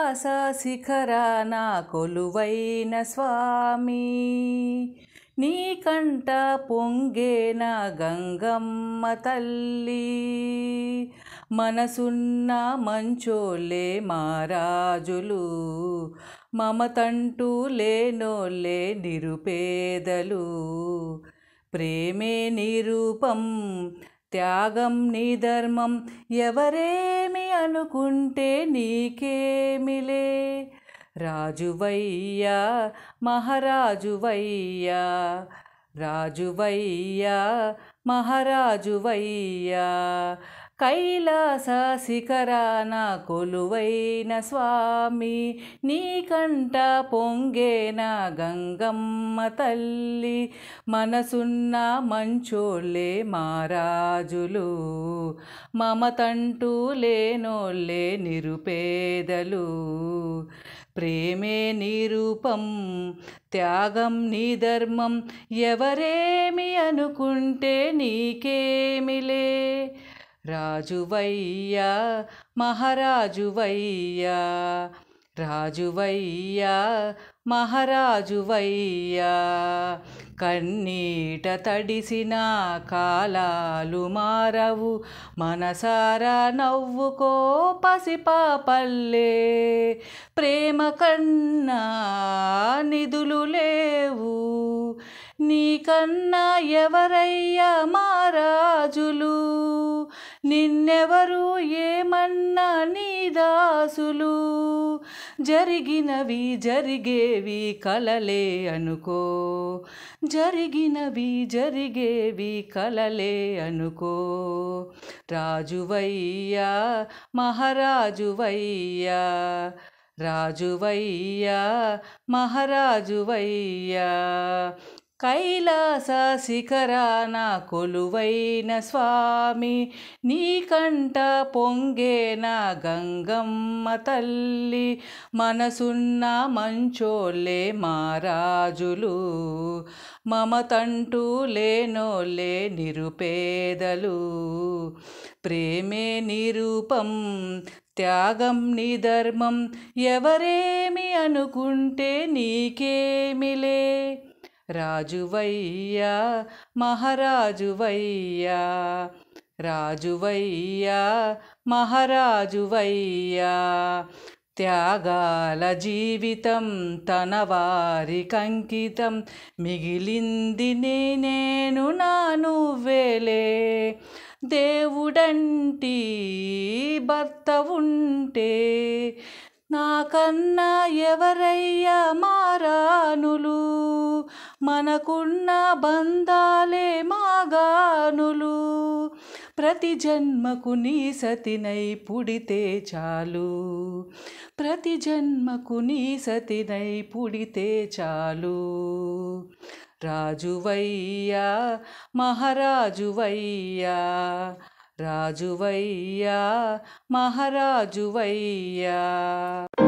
కైలాస శిఖరాన కొలువైన స్వామి నీ కంట పొంగేన గంగమ్మ తల్లి మనసున్న మంచోలే మారాజులు మమతంటూ లేనోలే నిరుపేదలు ప్రేమే నిరూపం త్యాగం నీ ధర్మం ఎవరేమి అనుకుంటే నీకేమిలే రాజువయ్యా మహారాజువయ్యా రాజువయ్యా మహారాజువయ్యా కైలాస శిఖరాన కొలువైన స్వామి నీకంట పొంగేన గంగమ్మ తల్లి మనసున్న మంచోళ్ళే మారాజులు మమతంటూ లేనోళ్ళే నిరుపేదలు ప్రేమే నీ రూపం త్యాగం నీ ధర్మం ఎవరేమి అనుకుంటే నీకేమిలే రాజువయ్యా మహారాజువయ్యా రాజువయ్యా మహారాజువయ్యా కన్నీట తడిసిన కాలాలు మారవు మనసారా నవ్వుకో పసిపాపల్లే ప్రేమ కన్నా నిధులు లేవు నీకన్నా ఎవరయ్యా మారాజులు నిన్నెవరు ఏమన్నా నీ దాసులు జరిగినవి జరిగేవి కలలే అనుకో జరిగినవి జరిగేవి కలలే అనుకో రాజువయ్యా మహారాజువయ్యా రాజువయ్యా మహారాజువయ్యా కైలాస శిఖరాన కొలువైన స్వామి నీకంట పొంగేన గంగమ్మ తల్లి మనసున్న మంచోళ్ళే మారాజులు మమతంటూ లేనోళ్ళే నిరుపేదలు ప్రేమే నిరూపం త్యాగం నీ ధర్మం ఎవరేమి అనుకుంటే నీకేమిలే రాజువయ్యా మహారాజువయ్యా రాజువయ్యా మహారాజువయ్యా త్యాగాల జీవితం తన వారికంకితం మిగిలింది నేనేను నా నువ్వేలే దేవుడంటి భర్త ఉంటే నాకన్నా ఎవరయ్యా మారానులు మనకున్న బంధాలే మాగానులు ప్రతి జన్మకు నీ సతినై పుడితే చాలు ప్రతి జన్మకు నీ సతినై పుడితే చాలు రాజువయ్యా మహారాజువయ్యా రాజువయ్యా మహారాజువయ్యా